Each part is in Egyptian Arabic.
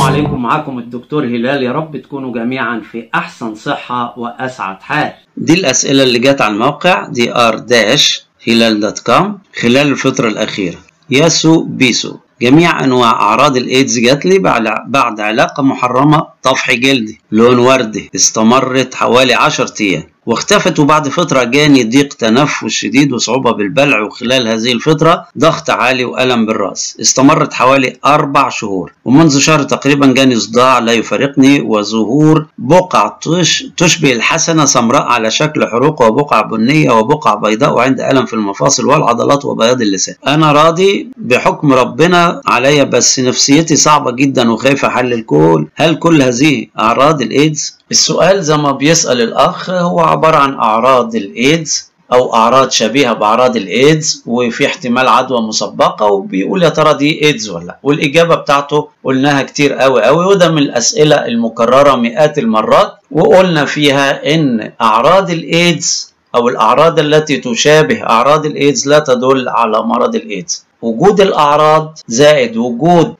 عليكم معاكم الدكتور هلال يا رب تكونوا جميعا في احسن صحة واسعد حال دي الأسئلة اللي جت على الموقع دي ار داش هلال دوت كوم خلال الفترة الأخيرة ياسو بيسو جميع أنواع أعراض الإيدز جات لي بعد بعد علاقة محرمة طفح جلدي لون وردي استمرت حوالي 10 أيام واختفت وبعد فترة جاني ضيق تنفس شديد وصعوبة بالبلع وخلال هذه الفترة ضغط عالي وألم بالرأس استمرت حوالي أربع شهور ومنذ شهر تقريبا جاني صداع لا يفارقني وظهور بقع تش تشبه الحسنة سمراء على شكل حروق وبقع بنية وبقع بيضاء وعند ألم في المفاصل والعضلات وبياض اللسان أنا راضي بحكم ربنا عليا بس نفسيتي صعبة جدا وخايف أحلل كل هل كل هذه أعراض الإيدز السؤال زي ما بيسأل الأخ هو عبارة عن أعراض الإيدز أو أعراض شبيهة بأعراض الإيدز وفي احتمال عدوى مسبقة وبيقول يا ترى دي إيدز ولا والإجابة بتاعته قلناها كتير قوي قوي وده من الأسئلة المكررة مئات المرات وقلنا فيها إن أعراض الإيدز أو الأعراض التي تشابه أعراض الإيدز لا تدل على مرض الإيدز وجود الأعراض زائد وجود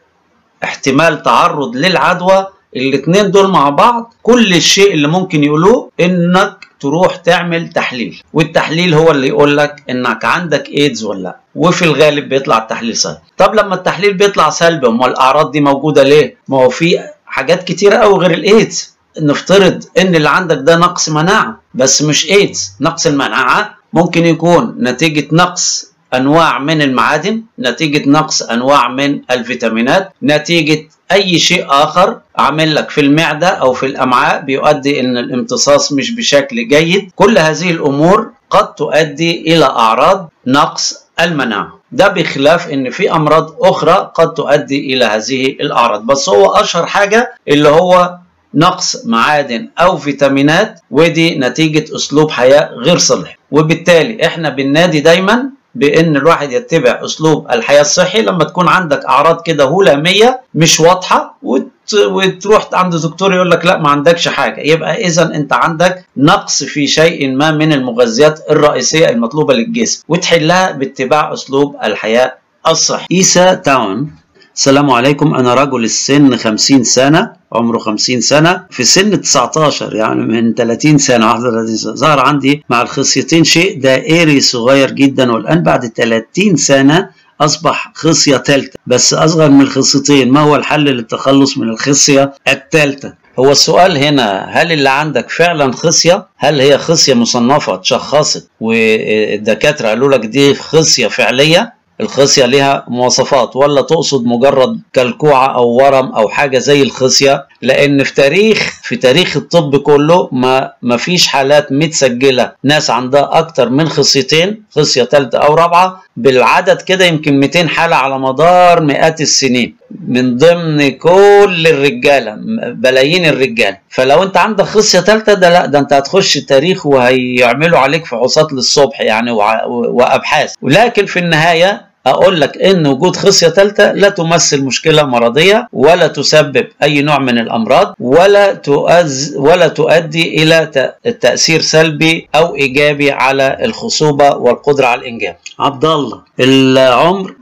احتمال تعرض للعدوى الاتنين دول مع بعض كل الشيء اللي ممكن يقولوه انك تروح تعمل تحليل والتحليل هو اللي يقول لك انك عندك ايدز ولا لا وفي الغالب بيطلع التحليل سلبي طب لما التحليل بيطلع سلبي امال الاعراض دي موجوده ليه ما هو في حاجات كتيره قوي غير الايدز نفترض ان اللي عندك ده نقص مناعه بس مش ايدز نقص المناعه ممكن يكون نتيجه نقص انواع من المعادن نتيجه نقص انواع من الفيتامينات نتيجه اي شيء اخر عامل لك في المعده او في الامعاء بيؤدي ان الامتصاص مش بشكل جيد كل هذه الامور قد تؤدي الى اعراض نقص المناعه ده بخلاف ان في امراض اخرى قد تؤدي الى هذه الاعراض بس هو اشهر حاجه اللي هو نقص معادن او فيتامينات ودي نتيجه اسلوب حياه غير صحي وبالتالي احنا بننادي دايما بان الواحد يتبع اسلوب الحياه الصحي لما تكون عندك اعراض كده هلاميه مش واضحه وت... وتروح عند دكتور يقول لك لا ما عندكش حاجه يبقى اذا انت عندك نقص في شيء ما من المغذيات الرئيسيه المطلوبه للجسم وتحلها باتباع اسلوب الحياه الصحي. إيسا تاون السلام عليكم أنا رجل السن 50 سنة عمره 50 سنة في سن 19 يعني من 30 سنة 31 سنة ظهر عندي مع الخصيتين شيء دائري صغير جدا والآن بعد 30 سنة أصبح خصية ثالثة بس أصغر من الخصيتين ما هو الحل للتخلص من الخصية الثالثة هو السؤال هنا هل اللي عندك فعلا خصية هل هي خصية مصنفة اتشخصت والدكاترة قالوا لك دي خصية فعلية الخصية لها مواصفات ولا تقصد مجرد كلكوعة أو ورم أو حاجة زي الخصية لأن في تاريخ في تاريخ الطب كله ما ما فيش حالات متسجلة ناس عندها أكتر من خصيتين خصية ثالثة أو رابعة بالعدد كده يمكن 200 حالة على مدار مئات السنين من ضمن كل الرجالة بلايين الرجال فلو انت عندك خصية ثالثة ده لا ده انت هتخش التاريخ وهيعملوا عليك فحوصات للصبح يعني وابحاث ولكن في النهاية اقول لك ان وجود خصيه ثالثه لا تمثل مشكله مرضيه ولا تسبب اي نوع من الامراض ولا تؤز ولا تؤدي الى تاثير سلبي او ايجابي على الخصوبه والقدره على الانجاب. عبد الله العمر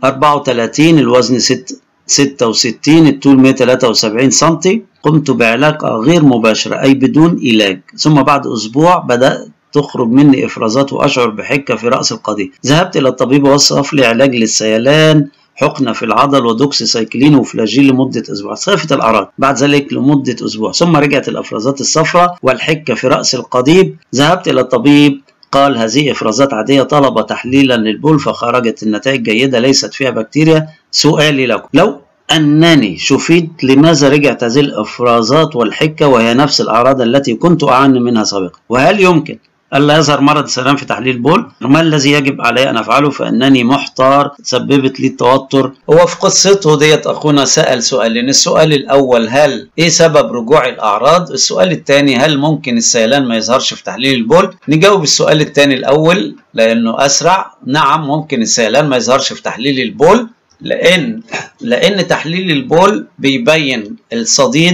34 الوزن 6 66 الطول 173 سم قمت بعلاقه غير مباشره اي بدون علاج ثم بعد اسبوع بدات تخرج مني افرازات واشعر بحكه في راس القضيب ذهبت الى الطبيب ووصف لي علاج للسيلان حقنه في العضل ودوكسي سايكلين وفلاجيل لمده اسبوع خفت الاعراض بعد ذلك لمده اسبوع ثم رجعت الافرازات الصفراء والحكه في راس القضيب ذهبت الى الطبيب قال هذه افرازات عاديه طلب تحليلا للبول فخرجت النتائج جيده ليست فيها بكتيريا سؤالي لكم لو أنني شفيت لماذا رجعت هذه الإفرازات والحكة وهي نفس الأعراض التي كنت أعاني منها سابقا وهل يمكن ألا يظهر مرض السلام في تحليل البول ما الذي يجب علي أن أفعله فإنني محتار سببت لي التوتر هو في قصته ديت أخونا سأل سؤالين السؤال الأول هل إيه سبب رجوع الأعراض السؤال الثاني هل ممكن السيلان ما يظهرش في تحليل البول نجاوب السؤال الثاني الأول لأنه أسرع نعم ممكن السيلان ما يظهرش في تحليل البول لأن لأن تحليل البول بيبين الصديد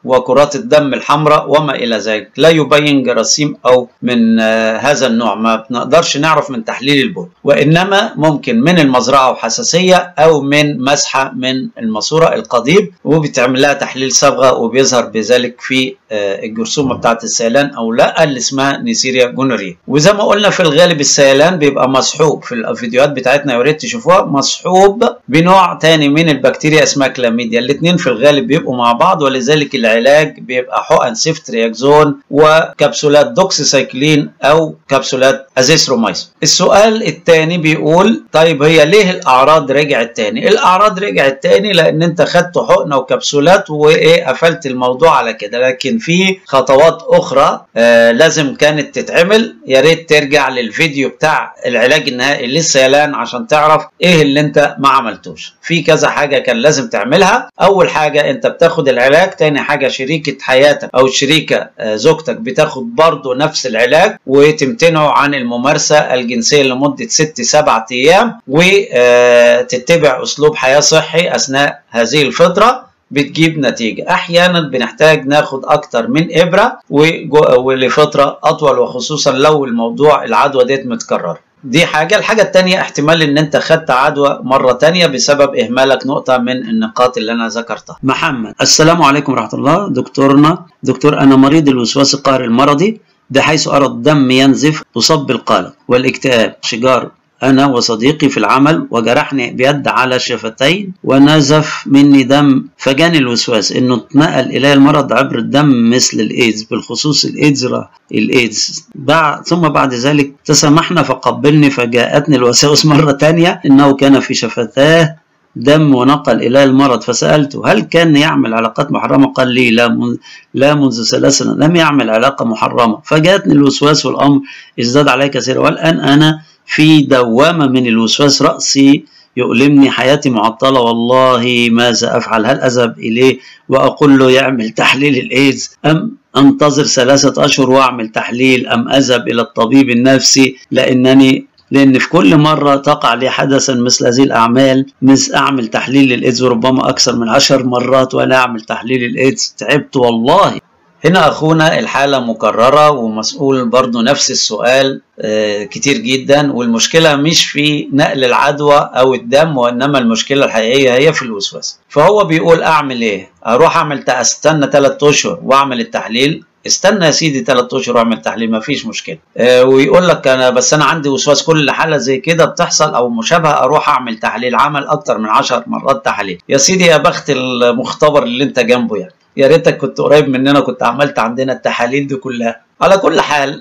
وكرات الدم الحمراء وما الى ذلك لا يبين جراثيم او من هذا النوع ما بنقدرش نعرف من تحليل البول وانما ممكن من المزرعه وحساسيه او من مسحه من الماسوره القضيب وبتعمل لها تحليل صبغه وبيظهر بذلك في الجرثومه بتاعه السيلان او لا اللي اسمها نيسيريا جونوريا وزي ما قلنا في الغالب السيلان بيبقى مصحوب في الفيديوهات بتاعتنا يا ريت تشوفوها مصحوب بنوع تاني من البكتيريا اسمها كلاميديا الاثنين في الغالب بيبقوا مع بعض ولذلك العلاج بيبقى حقن سيفترياكزون وكبسولات دوكسيسايكلين او كبسولات ازيثرومايسين السؤال الثاني بيقول طيب هي ليه الاعراض رجعت تاني الاعراض رجعت تاني لان انت خدت حقنه وكبسولات وايه قفلت الموضوع على كده لكن في خطوات اخرى آه لازم كانت تتعمل يا ريت ترجع للفيديو بتاع العلاج النهائي للسيلان عشان تعرف ايه اللي انت ما عملتوش في كذا حاجه كان لازم تعملها اول حاجه انت بتاخد العلاج تاني حاجه شريكه حياتك او الشريكه آه زوجتك بتاخد برضه نفس العلاج وتمتنعوا عن الممارسه الجنسيه لمده ست سبعة ايام وتتبع اسلوب حياه صحي اثناء هذه الفتره بتجيب نتيجة أحيانا بنحتاج ناخد أكتر من إبرة ولفترة أطول وخصوصا لو الموضوع العدوى ديت متكررة دي حاجة الحاجة التانية احتمال ان انت خدت عدوى مرة تانية بسبب اهمالك نقطة من النقاط اللي انا ذكرتها محمد السلام عليكم ورحمة الله دكتورنا دكتور انا مريض الوسواس القهري المرضي بحيث ارى الدم ينزف اصاب بالقلق والاكتئاب شجار أنا وصديقي في العمل وجرحني بيد على شفتين ونزف مني دم فجاني الوسواس إنه اتنقل إلي المرض عبر الدم مثل الإيدز بالخصوص الإيدز الإيدز بعد ثم بعد ذلك تسامحنا فقبلني فجاءتني الوساوس مرة تانية إنه كان في شفتاه دم ونقل إلى المرض فسألته هل كان يعمل علاقات محرمة قال لي لا منذ, لا منذ ثلاث سنوات لم يعمل علاقة محرمة فجاءتني الوسواس والأمر ازداد علي كثيرا والآن أنا في دوامة من الوسواس رأسي يؤلمني حياتي معطلة والله ماذا أفعل هل أذهب إليه وأقول له يعمل تحليل الإيدز أم أنتظر ثلاثة أشهر وأعمل تحليل أم أذهب إلى الطبيب النفسي لأنني لأن في كل مرة تقع لي حدثا مثل هذه الأعمال مثل أعمل تحليل الإيدز وربما أكثر من عشر مرات وأنا أعمل تحليل الإيدز تعبت والله هنا أخونا الحالة مكررة ومسؤول برضو نفس السؤال كتير جدا والمشكلة مش في نقل العدوى أو الدم وإنما المشكلة الحقيقية هي في الوسواس فهو بيقول أعمل إيه أروح أعمل أستنى 3 أشهر وأعمل التحليل استنى يا سيدي 3 اشهر واعمل تحليل ما فيش مشكله آه ويقول لك انا بس انا عندي وسواس كل حاله زي كده بتحصل او مشابهه اروح اعمل تحليل عمل اكتر من 10 مرات تحاليل يا سيدي يا بخت المختبر اللي انت جنبه يعني يا ريتك كنت قريب مننا كنت عملت عندنا التحاليل دي كلها على كل حال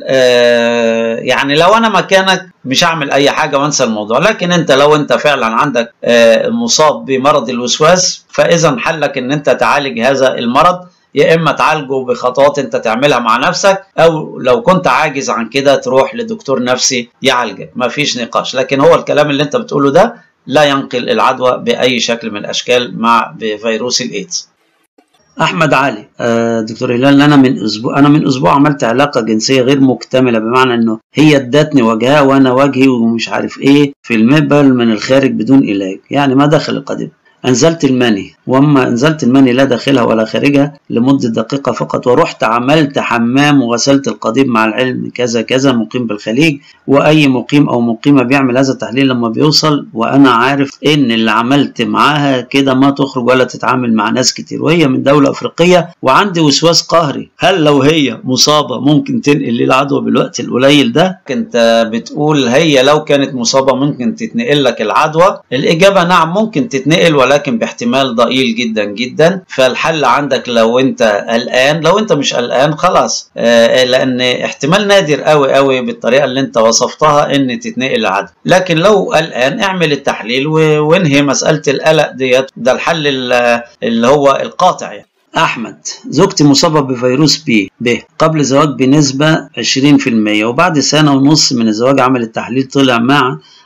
آه يعني لو انا مكانك مش هعمل اي حاجه وانسى الموضوع لكن انت لو انت فعلا عندك آه مصاب بمرض الوسواس فاذا حلك ان انت تعالج هذا المرض يا اما تعالجه بخطوات انت تعملها مع نفسك او لو كنت عاجز عن كده تروح لدكتور نفسي يعالجك مفيش نقاش لكن هو الكلام اللي انت بتقوله ده لا ينقل العدوى باي شكل من الاشكال مع بفيروس الايدز احمد علي آه دكتور هلال انا من اسبوع انا من اسبوع عملت علاقه جنسيه غير مكتمله بمعنى انه هي ادتني وجهها وانا وجهي ومش عارف ايه في المبل من الخارج بدون علاج يعني ما دخل القضيب أنزلت المني وأما أنزلت المني لا داخلها ولا خارجها لمدة دقيقة فقط ورحت عملت حمام وغسلت القضيب مع العلم كذا كذا مقيم بالخليج وأي مقيم أو مقيمة بيعمل هذا التحليل لما بيوصل وأنا عارف إن اللي عملت معاها كده ما تخرج ولا تتعامل مع ناس كتير وهي من دولة أفريقية وعندي وسواس قهري هل لو هي مصابة ممكن تنقل لي العدوى بالوقت القليل ده؟ أنت بتقول هي لو كانت مصابة ممكن تتنقل لك العدوى الإجابة نعم ممكن تتنقل ولا ولكن باحتمال ضئيل جدا جدا فالحل عندك لو انت قلقان لو انت مش قلقان خلاص آه لان احتمال نادر قوي قوي بالطريقه اللي انت وصفتها ان تتنقل العدوى لكن لو قلقان اعمل التحليل وانهي مساله القلق ديت ده الحل اللي هو القاطع يعني. أحمد زوجتي مصابة بفيروس بي ب قبل زواج بنسبة 20% وبعد سنة ونص من الزواج عمل التحليل طلع مع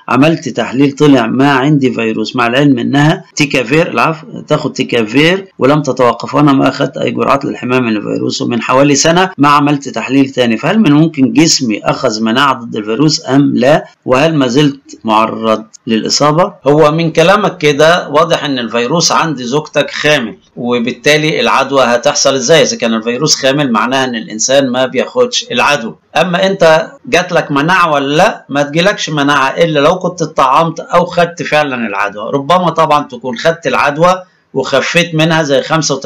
عملت تحليل طلع ما عندي فيروس مع العلم انها تيكافير العفو تاخد تيكافير ولم تتوقف وانا ما اخدت اي جرعات للحمايه من الفيروس ومن حوالي سنه ما عملت تحليل تاني فهل من ممكن جسمي اخذ مناعه ضد الفيروس ام لا وهل ما زلت معرض للاصابه هو من كلامك كده واضح ان الفيروس عند زوجتك خامل وبالتالي العدوى هتحصل ازاي اذا كان الفيروس خامل معناها ان الانسان ما بياخدش العدوى اما انت جات لك مناعه ولا لا ما تجيلكش مناعه الا لو كنت اتطعمت او خدت فعلا العدوى ربما طبعا تكون خدت العدوى وخفيت منها زي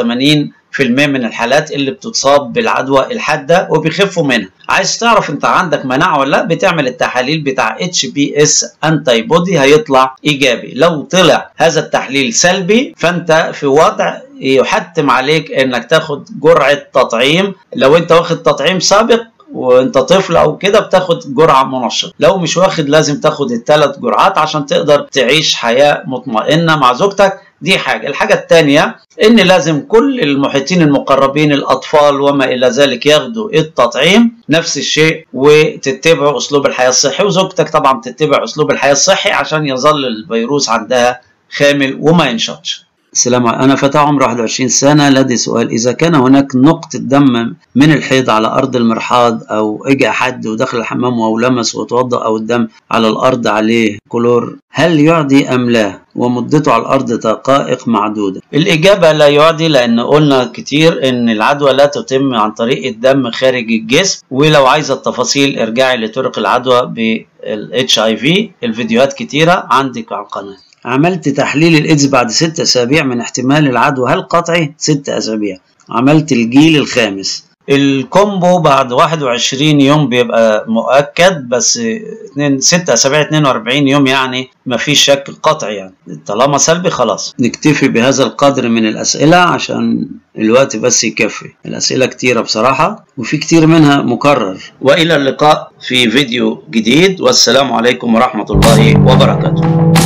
85 في المية من الحالات اللي بتتصاب بالعدوى الحادة وبيخفوا منها عايز تعرف انت عندك مناعة ولا لا بتعمل التحاليل بتاع اتش بي اس انتي بودي هيطلع ايجابي لو طلع هذا التحليل سلبي فانت في وضع يحتم عليك انك تاخد جرعة تطعيم لو انت واخد تطعيم سابق وانت طفل او كده بتاخد جرعه منشطه لو مش واخد لازم تاخد الثلاث جرعات عشان تقدر تعيش حياه مطمئنه مع زوجتك دي حاجه الحاجه الثانيه ان لازم كل المحيطين المقربين الاطفال وما الى ذلك ياخدوا التطعيم نفس الشيء وتتبعوا اسلوب الحياه الصحي وزوجتك طبعا تتبع اسلوب الحياه الصحي عشان يظل الفيروس عندها خامل وما ينشطش السلام عليكم أنا فتاة عمري 21 سنة لدي سؤال إذا كان هناك نقطة دم من الحيض على أرض المرحاض أو إجا حد ودخل الحمام أو لمس وتوضأ أو الدم على الأرض عليه كلور هل يعدي أم لا؟ ومدته على الأرض دقائق معدودة الإجابة لا يعدي لأن قلنا كتير إن العدوى لا تتم عن طريق الدم خارج الجسم ولو عايزة التفاصيل ارجعي لطرق العدوى بال HIV الفيديوهات كتيرة عندك على القناة عملت تحليل الإيدز بعد ست أسابيع من احتمال العدوى هل قطعي؟ ست أسابيع عملت الجيل الخامس الكومبو بعد 21 يوم بيبقى مؤكد بس 2 6 اسابيع 42 يوم يعني ما فيش شك قطعي يعني طالما سلبي خلاص نكتفي بهذا القدر من الأسئلة عشان الوقت بس يكفي الأسئلة كتيرة بصراحة وفي كتير منها مكرر وإلى اللقاء في فيديو جديد والسلام عليكم ورحمة الله وبركاته